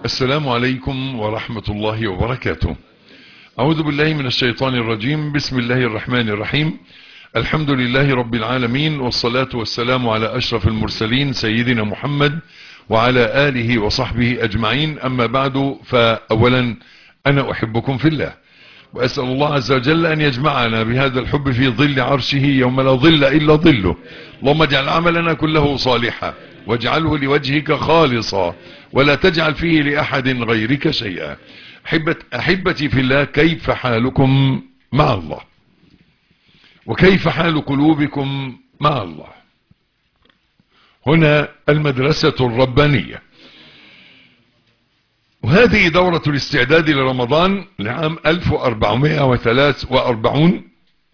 السلام عليكم ورحمة الله وبركاته أعوذ بالله من الشيطان الرجيم بسم الله الرحمن الرحيم الحمد لله رب العالمين والصلاة والسلام على أشرف المرسلين سيدنا محمد وعلى آله وصحبه أجمعين أما بعد فأولا أنا أحبكم في الله وأسأل الله عز وجل أن يجمعنا بهذا الحب في ظل عرشه يوم لا ظل إلا ظله اللهم اجعل عملنا كله صالحا واجعله لوجهك خالصا ولا تجعل فيه لأحد غيرك شيئا أحبت أحبتي في الله كيف حالكم مع الله وكيف حال قلوبكم مع الله هنا المدرسة الربانية وهذه دورة الاستعداد لرمضان لعام 1443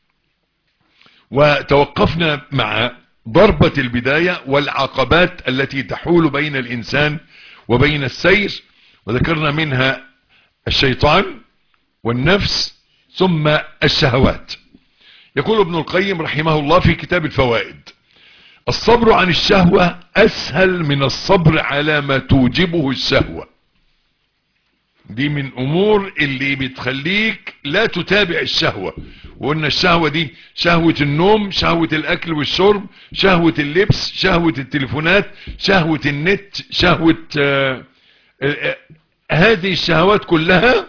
وتوقفنا مع ضربة البداية والعقبات التي تحول بين الإنسان وبين السير وذكرنا منها الشيطان والنفس ثم الشهوات يقول ابن القيم رحمه الله في كتاب الفوائد الصبر عن الشهوة أسهل من الصبر على ما توجبه الشهوة دي من امور اللي بتخليك لا تتابع الشهوة وقلنا الشهوة دي شهوة النوم شهوة الاكل والشرب شهوة اللبس شهوة التليفونات شهوة النت شهوة آه آه هذه الشهوات كلها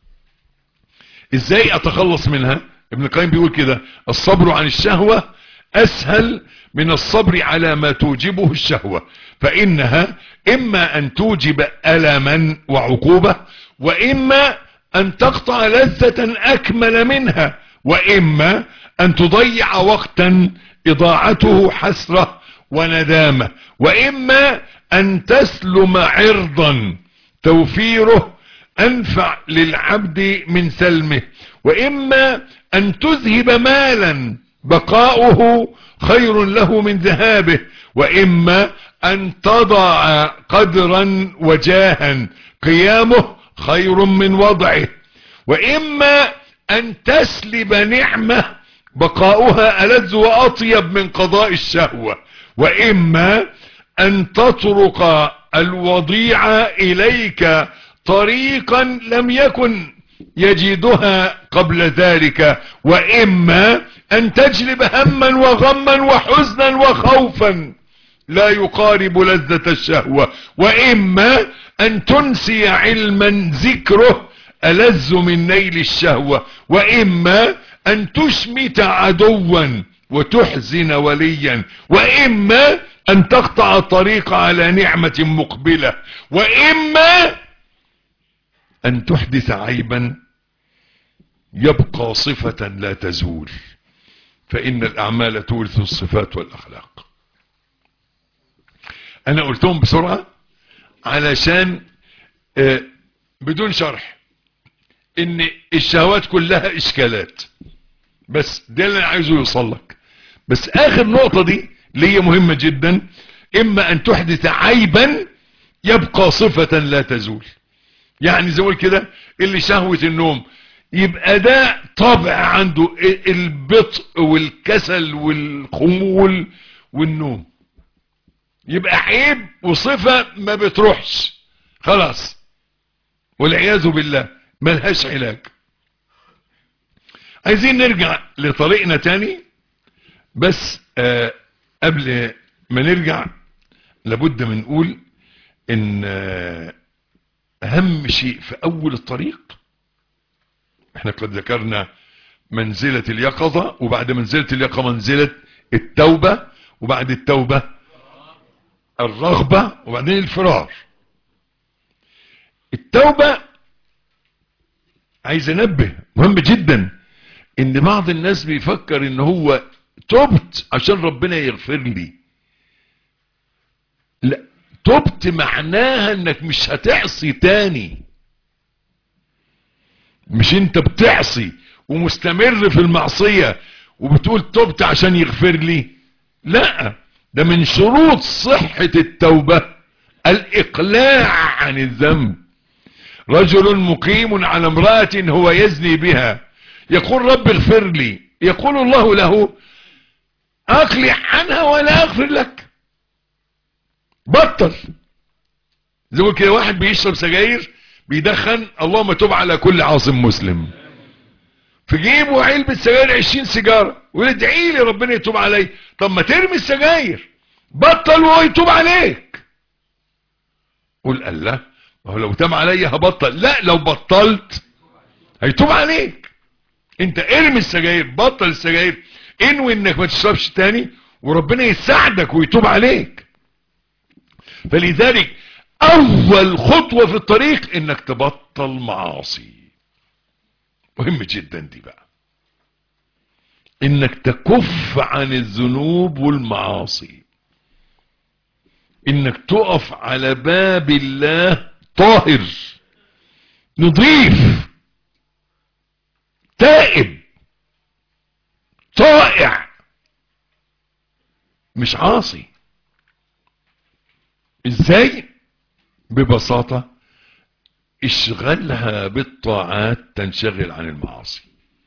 ازاي اتخلص منها ابن القيم بيقول كده الصبر عن الشهوة اسهل من الصبر على ما توجبه الشهوة فانها اما ان توجب الما وعقوبة واما ان تقطع لذة اكمل منها واما ان تضيع وقتا اضاعته حسرة وندامة واما ان تسلم عرضا توفيره انفع للعبد من سلمه واما ان تذهب مالا بقاؤه خير له من ذهابه واما ان تضع قدرا وجاها قيامه خير من وضعه واما ان تسلب نعمة بقاؤها ألذ وأطيب من قضاء الشهوة واما ان تطرق الوضيع اليك طريقا لم يكن يجدها قبل ذلك واما ان تجلب هما وغما وحزنا وخوفا لا يقارب لذة الشهوة واما ان تنسي علما ذكره ألذ من نيل الشهوة واما ان تشمت عدوا وتحزن وليا واما ان تقطع الطريق على نعمة مقبلة واما ان تحدث عيبا يبقى صفة لا تزول فان الاعمال تورث الصفات والاخلاق انا قلتهم بسرعة علشان آه بدون شرح ان الشهوات كلها اشكالات بس ده اللي انا عايزه يوصل لك بس اخر نقطة دي اللي هي مهمة جدا اما ان تحدث عيبا يبقى صفة لا تزول يعني زي كده اللي شهوة النوم يبقى ده طبع عنده البطء والكسل والخمول والنوم يبقى عيب وصفة ما بتروحش خلاص والعياذ بالله ملهاش علاج عايزين نرجع لطريقنا تاني بس آه قبل ما نرجع لابد من نقول ان آه اهم شيء في اول الطريق احنا قد ذكرنا منزلة اليقظة وبعد منزلة اليقظة منزلة التوبة وبعد التوبة الرغبة وبعدين الفرار التوبة عايز انبه مهم جدا ان بعض الناس بيفكر ان هو تبت عشان ربنا يغفر لي لا تبت معناها انك مش هتعصي تاني مش انت بتعصي ومستمر في المعصية وبتقول تبت عشان يغفر لي لا ده من شروط صحة التوبة الاقلاع عن الذنب رجل مقيم على امرأة هو يزني بها يقول رب اغفر لي يقول الله له اقلع عنها ولا اغفر لك بطل زي ما كده واحد بيشرب سجاير بيدخن اللهم تب على كل عاصم مسلم في جيبه علبة سجاير 20 سيجارة ويقول ادعي لي ربنا يتوب علي طب ما ترمي السجاير بطل وهو يتوب عليك قول الله ما هو لو تاب علي هبطل لا لو بطلت هيتوب عليك انت ارمي السجاير بطل السجاير انوي انك ما تشربش تاني وربنا يساعدك ويتوب عليك فلذلك اول خطوة في الطريق انك تبطل معاصي مهم جدا دي بقى انك تكف عن الذنوب والمعاصي انك تقف على باب الله طاهر نظيف تائب طائع مش عاصي ازاي ببساطة اشغلها بالطاعات تنشغل عن المعاصي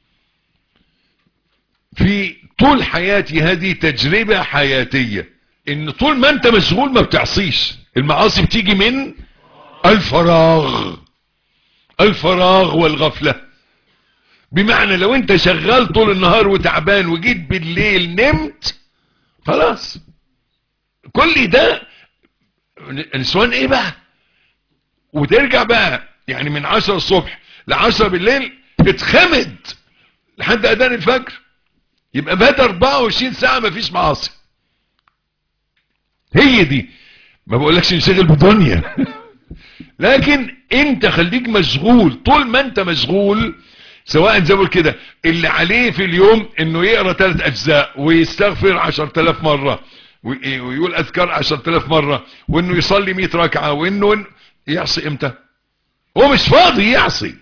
في طول حياتي هذه تجربة حياتية ان طول ما انت مشغول ما بتعصيش المعاصي بتيجي من الفراغ الفراغ والغفلة بمعنى لو انت شغال طول النهار وتعبان وجيت بالليل نمت خلاص كل ده نسوان ايه بقى وترجع بقى يعني من عشرة الصبح لعشرة بالليل اتخمد لحد اذان الفجر يبقى مات 24 ساعة مفيش معاصي هي دي ما بقولكش انشغل بدنيا لكن انت خليك مشغول طول ما انت مشغول سواء زي ما كده اللي عليه في اليوم انه يقرا ثلاث اجزاء ويستغفر 10000 مرة ويقول اذكار 10000 مرة وانه يصلي 100 ركعة وانه يعصي امتى هو مش فاضي يعصي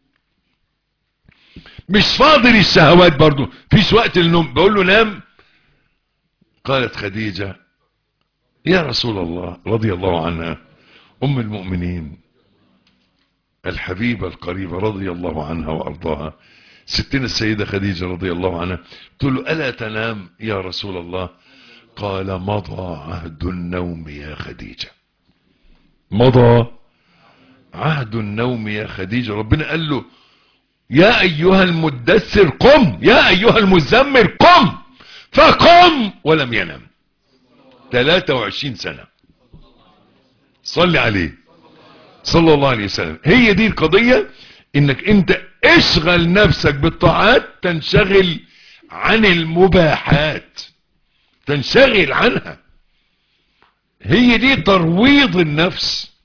مش فاضي للشهوات برضو فيش وقت للنوم بقول له نام قالت خديجة يا رسول الله رضي الله عنها ام المؤمنين الحبيبة القريبة رضي الله عنها وارضاها ستنا السيدة خديجة رضي الله عنها تقول له ألا تنام يا رسول الله قال مضى عهد النوم يا خديجة مضى عهد النوم يا خديجة ربنا قال له يا ايها المدثر قم يا ايها المزمر قم فقم ولم ينم 23 سنة صلي عليه صلى الله عليه وسلم هي دي القضية انك انت اشغل نفسك بالطاعات تنشغل عن المباحات تنشغل عنها هي دي ترويض النفس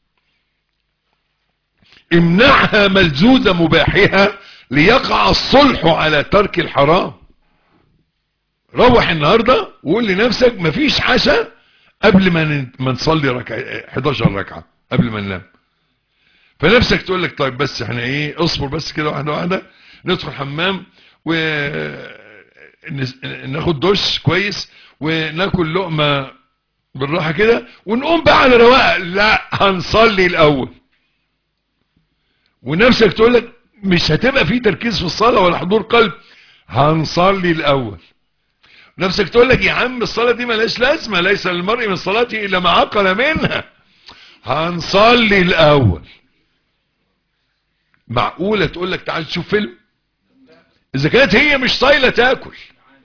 امنعها ملزوز مباحها ليقع الصلح على ترك الحرام روح النهاردة وقول لنفسك مفيش عشاء قبل ما ما نصلي ركعة 11 ركعة قبل ما ننام فنفسك تقول لك طيب بس احنا ايه اصبر بس كده واحدة واحدة ندخل حمام و ناخد دش كويس وناكل لقمة بالراحة كده ونقوم بقى على رواق لا هنصلي الاول ونفسك تقول لك مش هتبقى في تركيز في الصلاة ولا حضور قلب هنصلي الاول نفسك تقول لك يا عم الصلاة دي ملاش لازمة ليس للمرء من صلاته الا ما عقل منها هنصلي الاول معقولة تقول لك تعال تشوف فيلم اذا كانت هي مش صايلة تاكل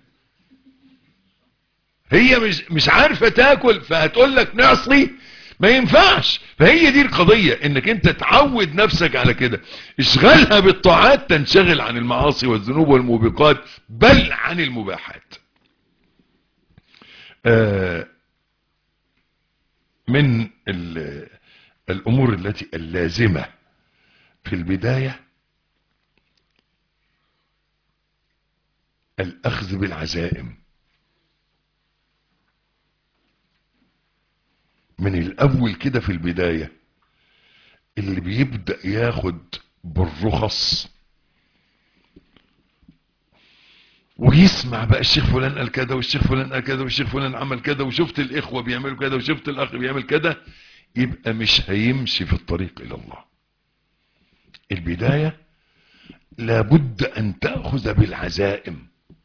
هي مش مش عارفة تاكل فهتقول لك نعصي ما ينفعش فهي دي القضية انك انت تعود نفسك على كده اشغلها بالطاعات تنشغل عن المعاصي والذنوب والموبقات بل عن المباحات آه من الامور التي اللازمة في البداية الاخذ بالعزائم من الاول كده في البداية اللي بيبدأ ياخد بالرخص ويسمع بقى الشيخ فلان قال كده والشيخ فلان قال كده والشيخ فلان عمل كده وشفت الاخوة بيعملوا كده وشفت الاخ بيعمل كده يبقى مش هيمشي في الطريق الى الله البداية لابد ان تأخذ بالعزائم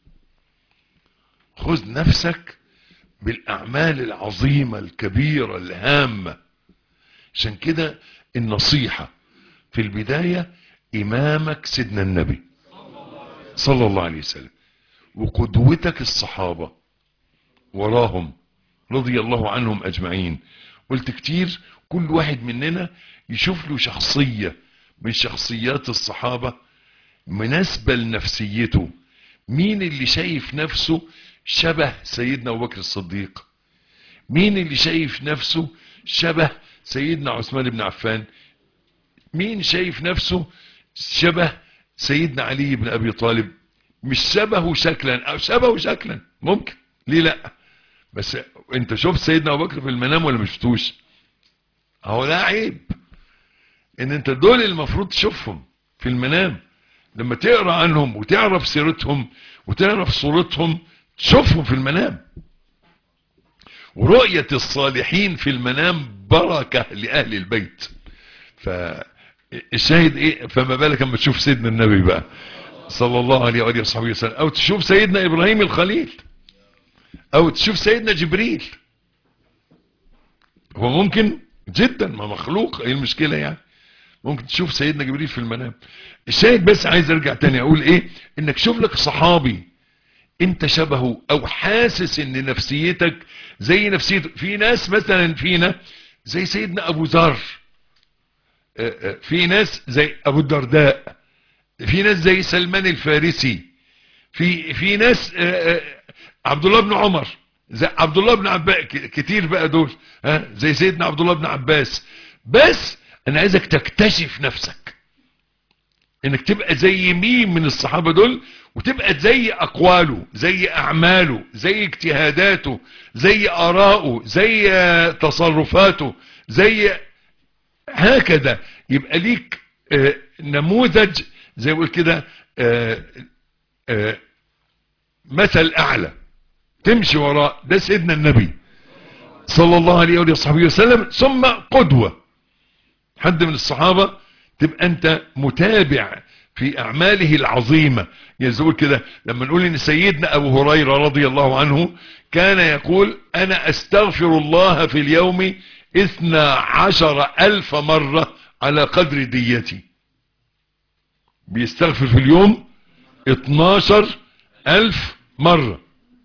خذ نفسك بالاعمال العظيمة الكبيرة الهامة عشان كده النصيحة في البداية إمامك سيدنا النبي صلى الله عليه وسلم وقدوتك الصحابة وراهم رضي الله عنهم أجمعين قلت كتير كل واحد مننا يشوف له شخصية من شخصيات الصحابة مناسبة لنفسيته مين اللي شايف نفسه شبه سيدنا أبو بكر الصديق مين اللي شايف نفسه شبه سيدنا عثمان بن عفان مين شايف نفسه شبه سيدنا علي بن أبي طالب مش شبهه شكلا أو شبهه شكلا ممكن ليه لا بس انت شفت سيدنا أبو بكر في المنام ولا مش شفتوش اهو ده عيب ان انت دول المفروض تشوفهم في المنام لما تقرا عنهم وتعرف سيرتهم وتعرف صورتهم تشوفهم في المنام ورؤية الصالحين في المنام بركة لأهل البيت فالشاهد ايه فما بالك اما تشوف سيدنا النبي بقى صلى الله عليه وآله وصحبه وسلم او تشوف سيدنا ابراهيم الخليل او تشوف سيدنا جبريل هو ممكن جدا ما مخلوق ايه المشكلة يعني ممكن تشوف سيدنا جبريل في المنام الشاهد بس عايز ارجع تاني اقول ايه انك شوف لك صحابي انت شبهه او حاسس ان نفسيتك زي نفسيته في ناس مثلا فينا زي سيدنا ابو ذر في ناس زي ابو الدرداء في ناس زي سلمان الفارسي في في ناس عبد الله بن عمر زي عبد الله بن عباس كتير بقى دول ها زي سيدنا عبد الله بن عباس بس انا عايزك تكتشف نفسك انك تبقى زي مين من الصحابة دول وتبقى زي اقواله زي اعماله زي اجتهاداته زي اراءه زي تصرفاته زي هكذا يبقى ليك آه نموذج زي ما كده آه آه مثل اعلى تمشي وراء ده سيدنا النبي صلى الله عليه وآله وصحبه وسلم ثم قدوة حد من الصحابة تبقى انت متابع في اعماله العظيمة يزول كده لما نقول ان سيدنا ابو هريرة رضي الله عنه كان يقول انا استغفر الله في اليوم اثنى عشر الف مرة على قدر ديتي بيستغفر في اليوم اتناشر الف مرة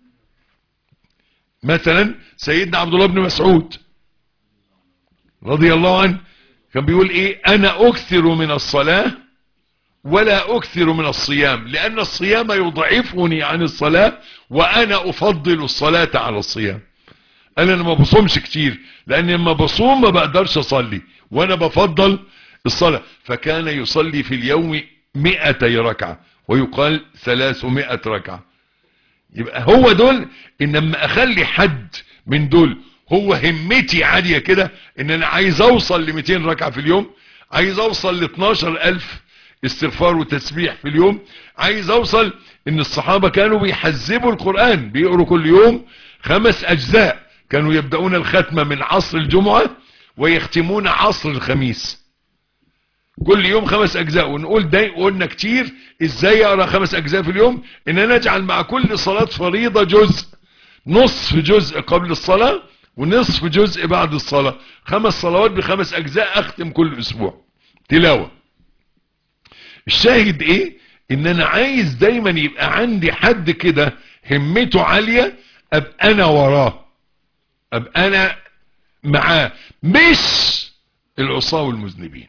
مثلا سيدنا عبد الله بن مسعود رضي الله عنه كان بيقول ايه انا اكثر من الصلاة ولا اكثر من الصيام لان الصيام يضعفني عن الصلاة وانا افضل الصلاة على الصيام انا لما بصومش كتير لان لما بصوم ما بقدرش اصلي وانا بفضل الصلاة فكان يصلي في اليوم مئتي ركعة ويقال ثلاثمائة ركعة يبقى هو دول ان لما اخلي حد من دول هو همتي عالية كده ان انا عايز اوصل ل 200 ركعة في اليوم عايز اوصل ل 12000 استغفار وتسبيح في اليوم عايز اوصل ان الصحابة كانوا بيحزبوا القرآن بيقروا كل يوم خمس اجزاء كانوا يبدأون الختمة من عصر الجمعة ويختمون عصر الخميس كل يوم خمس اجزاء ونقول ده قلنا كتير ازاي اقرا خمس اجزاء في اليوم ان انا اجعل مع كل صلاة فريضة جزء نصف جزء قبل الصلاة ونصف جزء بعد الصلاة خمس صلوات بخمس اجزاء اختم كل اسبوع تلاوة الشاهد ايه ان انا عايز دايما يبقى عندي حد كده همته عالية ابقى انا وراه ابقى انا معاه مش العصاة والمذنبين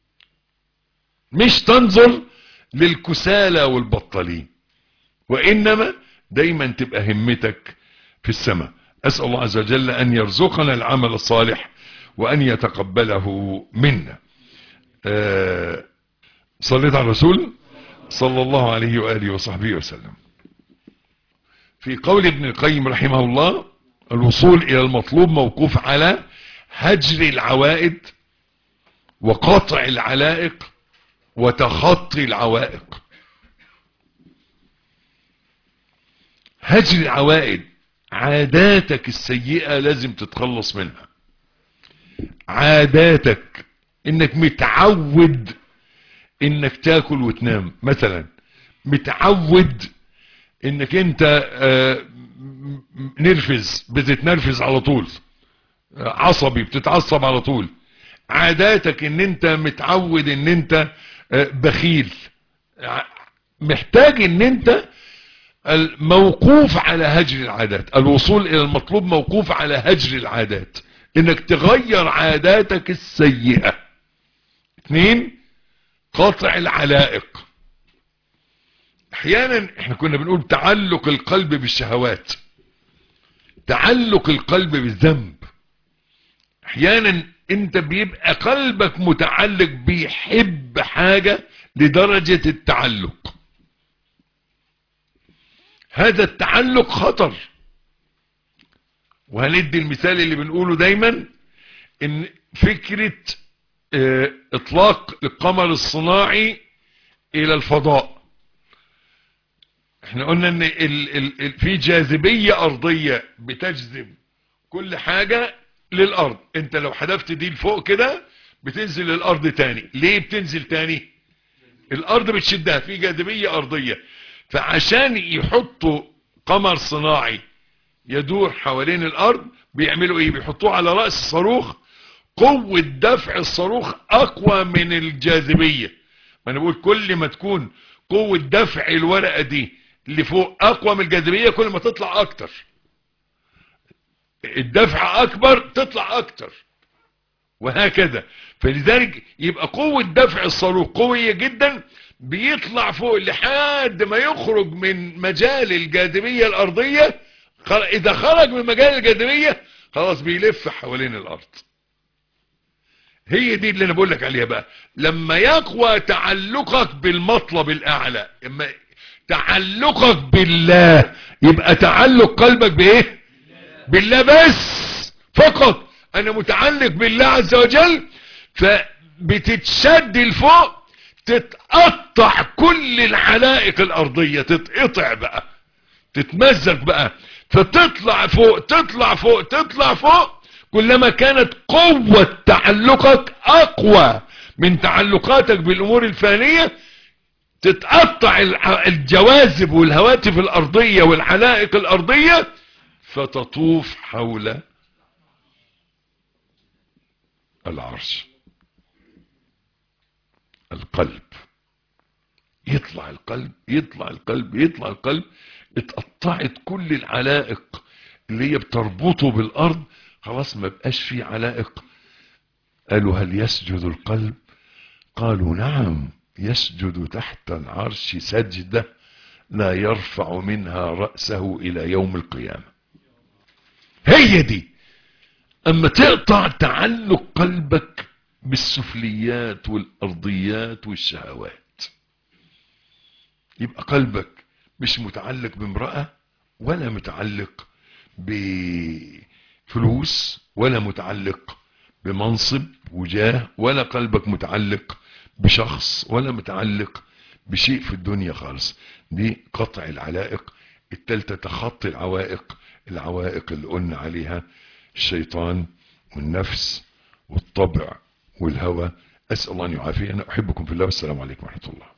مش تنظر للكسالى والبطالين وانما دايما تبقى همتك في السماء اسأل الله عز وجل ان يرزقنا العمل الصالح وان يتقبله منا آه صليت على الرسول صلى الله عليه وآله وصحبه وسلم في قول ابن القيم رحمه الله الوصول الى المطلوب موقوف على هجر العوائد وقطع العلائق وتخطي العوائق هجر العوائد عاداتك السيئة لازم تتخلص منها عاداتك انك متعود انك تاكل وتنام مثلا متعود انك انت نرفز بتتنرفز على طول عصبي بتتعصب على طول عاداتك ان انت متعود ان انت بخيل محتاج ان انت الموقوف على هجر العادات الوصول الى المطلوب موقوف على هجر العادات انك تغير عاداتك السيئة اثنين قطع العلائق احيانا احنا كنا بنقول تعلق القلب بالشهوات تعلق القلب بالذنب احيانا انت بيبقى قلبك متعلق بيحب حاجة لدرجة التعلق هذا التعلق خطر وهندي المثال اللي بنقوله دايما ان فكرة اه اطلاق القمر الصناعي الى الفضاء احنا قلنا ان ال ال ال في جاذبية ارضية بتجذب كل حاجة للارض انت لو حدفت دي لفوق كده بتنزل للارض تاني ليه بتنزل تاني الارض بتشدها في جاذبية ارضية فعشان يحطوا قمر صناعي يدور حوالين الارض بيعملوا ايه بيحطوه على رأس الصاروخ قوة دفع الصاروخ اقوى من الجاذبية ما انا بقول كل ما تكون قوة دفع الورقة دي اللي فوق اقوى من الجاذبية كل ما تطلع اكتر الدفع اكبر تطلع اكتر وهكذا فلذلك يبقى قوة دفع الصاروخ قوية جدا بيطلع فوق لحد ما يخرج من مجال الجاذبية الارضية اذا خرج من مجال الجاذبية خلاص بيلف حوالين الارض هي دي اللي انا بقول لك عليها بقى لما يقوى تعلقك بالمطلب الاعلى اما تعلقك بالله يبقى تعلق قلبك بايه بالله بس فقط انا متعلق بالله عز وجل فبتتشد لفوق تتقطع كل العلائق الارضية تتقطع بقى تتمزق بقى فتطلع فوق تطلع فوق تطلع فوق كلما كانت قوة تعلقك اقوى من تعلقاتك بالامور الفانية تتقطع الجواذب والهواتف الارضية والعلائق الارضية فتطوف حول العرش القلب يطلع القلب يطلع القلب يطلع القلب اتقطعت كل العلائق اللي هي بتربطه بالارض خلاص ما بقاش في علائق قالوا هل يسجد القلب قالوا نعم يسجد تحت العرش سجدة لا يرفع منها رأسه الى يوم القيامة هي دي اما تقطع تعلق قلبك بالسفليات والارضيات والشهوات يبقى قلبك مش متعلق بامرأة ولا متعلق بفلوس ولا متعلق بمنصب وجاه ولا قلبك متعلق بشخص ولا متعلق بشيء في الدنيا خالص دي قطع العلائق التالتة تخطي العوائق العوائق اللي قلنا عليها الشيطان والنفس والطبع والهوى أسأل الله أن يعافينا أحبكم في الله والسلام عليكم ورحمة الله